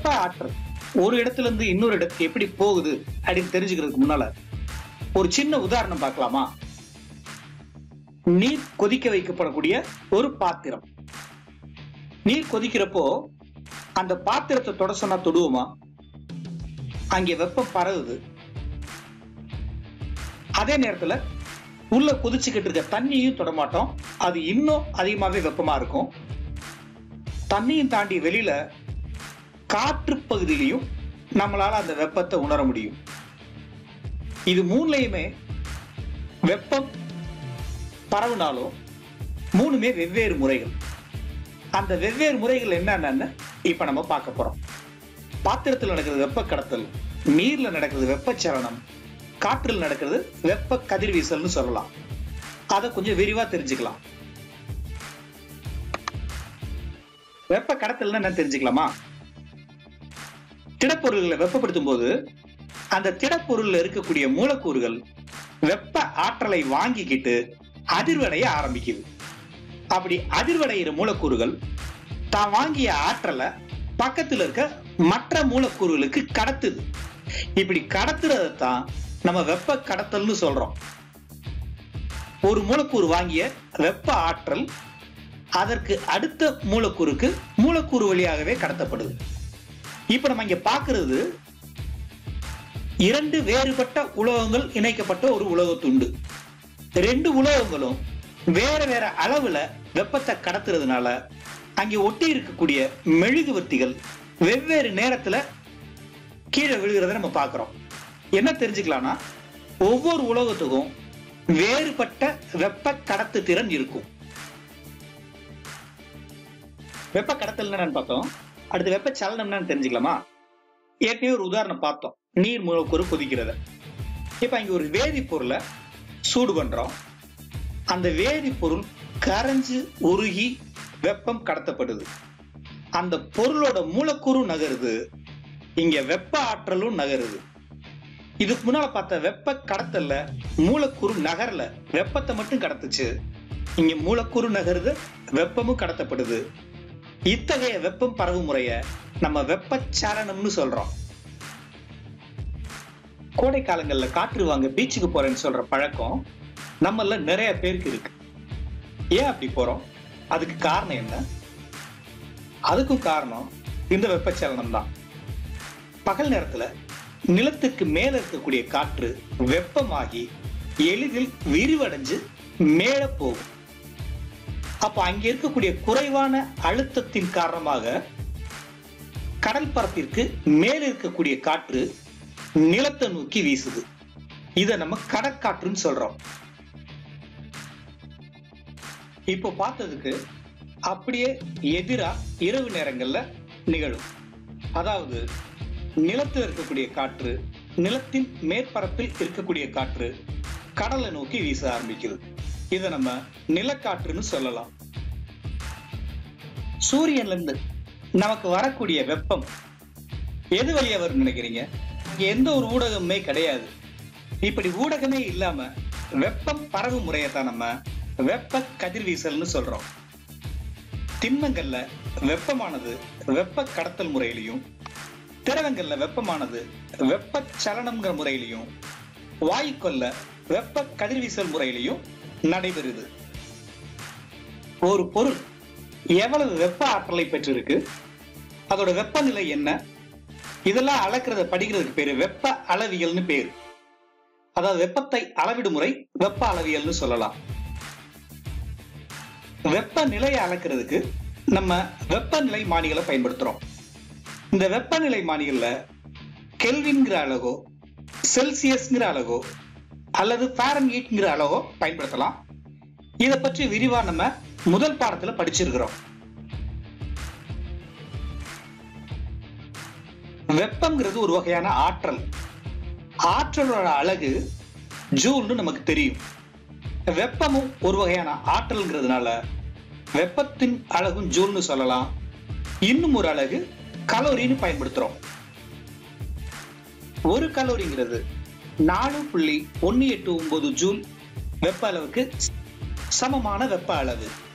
வெப்ப ஆற்றல் ஒரு இடத்துல இருந்து இன்னொரு இடத்துக்கு எப்படி போகுது அப்படின்னு தெரிஞ்சுக்கிறதுக்கு முன்னால ஒரு சின்ன உதாரணம் பார்க்கலாமா நீர் கொதிக்க வைக்கப்படக்கூடிய ஒரு பாத்திரம் நீர் கொதிக்கிறப்போ அந்த பாத்திரத்தை தொட சொன்னா தொடுவோமா அங்கே வெப்பம் பரவுது அதே நேரத்துல உள்ள கொதிச்சுக்கிட்டு இருக்க தண்ணியும் தொடமாட்டோம் அது இன்னும் அதிகமாவே வெப்பமா இருக்கும் தண்ணியும் தாண்டி வெளியில காற்று பகுதியிலையும் நம்மளால அந்த வெப்பத்தை உணர முடியும் இது மூணுலயுமே வெப்பம் பரவுனாலும் மூணுமே வெவ்வேறு முறைகள் அந்த வெவ்வேறு முறைகள் என்னென்னு இப்ப நம்ம பார்க்க போறோம் பாத்திரத்தில் நடக்கிறது வெப்ப கடத்தல் நீர்ல நடக்கிறது வெப்பச்சலனம் காற்றில் நடக்கிறது வெப்ப கதிர்வீசல்னு சொல்லலாம் அதை கொஞ்சம் விரிவா தெரிஞ்சுக்கலாம் வெப்ப கடத்தல்னா என்ன தெரிஞ்சுக்கலாமா திடப்பொருள்களை வெப்பப்படுத்தும் போது அந்த திடப்பொருள்ல இருக்கக்கூடிய மூலக்கூறுகள் வெப்ப ஆற்றலை வாங்கிக்கிட்டு அதிர்வடைய ஆரம்பிக்குது அப்படி அதிர்வடைகிற மூலக்கூறுகள் தான் வாங்கிய ஆற்றலை பக்கத்துல இருக்க மற்ற மூலக்கூறுகளுக்கு கடத்துது இப்படி கடத்துறதை தான் நம்ம வெப்ப கடத்தல்னு சொல்றோம் ஒரு மூலக்கூறு வாங்கிய வெப்ப ஆற்றல் அதற்கு அடுத்த மூலக்கூறுக்கு மூலக்கூறு வழியாகவே கடத்தப்படுது இப்ப நம்ம இங்க பாக்குறது இரண்டு வேறுபட்ட உலோகங்கள் இணைக்கப்பட்ட ஒரு உலோகத்துண்டு ரெண்டு உலோகங்களும் வேற வேற அளவுல வெப்பத்தை கடத்துறதுனால அங்கே ஒட்டி இருக்கக்கூடிய மெழுகுவர்த்திகள் வெவ்வேறு நேரத்துல கீழே விழுகிறத நம்ம பார்க்கிறோம் என்ன தெரிஞ்சுக்கலாம்னா ஒவ்வொரு உலோகத்துக்கும் வேறுபட்ட வெப்ப கடத்து திறன் இருக்கும் வெப்ப கடத்தல் என்னன்னு பார்த்தோம் அடுத்து வெப்ப சலனம் என்னன்னு தெரிஞ்சுக்கலாமா ஏற்கனவே ஒரு உதாரணம் பார்த்தோம் நீர் மூலக்கூறு கொதிக்கிறத இப்ப இங்க ஒரு வேதிப்பொருளை சூடு பண்றோம் அந்த வேதிப்பொருள் கரைஞ்சு உருகி வெப்பம் கடத்தப்படுது அந்த பொருளோட மூலக்கூறு நகருது இங்க வெப்ப ஆற்றலும் நகருது இதுக்கு முன்னால பார்த்த வெப்ப கடத்தல்ல மூலக்கூறு நகரல வெப்பத்தை மட்டும் கடத்துச்சு இங்க மூலக்கூறு நகருது வெப்பமும் கடத்தப்படுது இத்தகைய வெப்பம் பரவும் முறைய நம்ம வெப்பச்சலனம்னு சொல்றோம் கோடை காலங்கள்ல காற்று வாங்க பீச்சுக்கு போறேன்னு சொல்ற பழக்கம் நம்மள நிறைய பேருக்கு இருக்கு ஏன் அப்படி போறோம் அதுக்கு காரணம் என்ன அதுக்கும் காரணம் இந்த வெப்பச்சலனம் தான் பகல் நேரத்துல நிலத்துக்கு மேல இருக்கக்கூடிய காற்று வெப்பமாகி எளிதில் விரிவடைஞ்சு மேல போகும் அப்ப அங்க இருக்கக்கூடிய குறைவான அழுத்தத்தின் காரணமாக கடல் பரப்பிற்கு மேல இருக்கக்கூடிய காற்று நிலத்தை நோக்கி வீசுது இத நம்ம கடற்காற்றுன்னு சொல்றோம் இப்போ பார்த்ததுக்கு அப்படியே எதிரா இரவு நேரங்கள்ல நிகழும் அதாவது நிலத்தில் இருக்கக்கூடிய காற்று நிலத்தின் மேற்பரப்பில் இருக்கக்கூடிய காற்று கடலை நோக்கி வீச ஆரம்பிக்குது இதை நம்ம நிலக்காற்றுன்னு சொல்லலாம் சூரியன்ல இருந்து நமக்கு வரக்கூடிய வெப்பம் எது வழியா வரும்னு நினைக்கிறீங்க இங்க எந்த ஒரு ஊடகமுமே கிடையாது இப்படி ஊடகமே இல்லாம வெப்பம் பரவும் முறையை தான் நம்ம வெப்ப கதிர்வீசல்னு சொல்றோம் திண்மங்கள்ல வெப்பமானது வெப்ப கடத்தல் முறையிலையும் திரவங்கள்ல வெப்பமானது வெப்ப சலனம்ங்கிற முறையிலையும் வாயுக்கொல்ல வெப்ப கதிர்வீசல் முறையிலையும் நடைபெறுது ஒரு பொருள் எவ்வளவு வெப்ப ஆற்றலை பெற்றிருக்கு அதோட வெப்பநிலை என்ன இதெல்லாம் அளக்கிறத படிக்கிறதுக்கு பேரு வெப்ப அளவியல்னு பேரு அதாவது வெப்பத்தை அளவிடும் முறை வெப்ப அளவியல்னு சொல்லலாம் வெப்பநிலையை அளக்கிறதுக்கு நம்ம வெப்பநிலை மானிகளை பயன்படுத்துறோம் இந்த வெப்பநிலை மானிகள்ல கெல்வின்கிற அலகோ செல்சியஸ்ங்கிற அலகோ அல்லது ஃபாரன்ஹீட்ங்கிற அலகோ பயன்படுத்தலாம் இதை பற்றி விரிவா நம்ம முதல் பாடத்துல படிச்சிருக்கிறோம் வெப்பம்ங்கிறது ஒரு வகையான ஆற்றல் ஆற்றலோட அழகு ஜூல்னு நமக்கு தெரியும் வெப்பமும் ஒரு வகையான ஆற்றல்ங்கிறதுனால வெப்பத்தின் அழகும் ஜூல்னு சொல்லலாம் இன்னும் ஒரு அழகு கலோரின்னு பயன்படுத்துறோம் ஒரு கலோரிங்கிறது நாலு புள்ளி ஒன்னு எட்டு ஒன்பது ஜூல் வெப்ப அளவுக்கு சமமான வெப்ப அளவு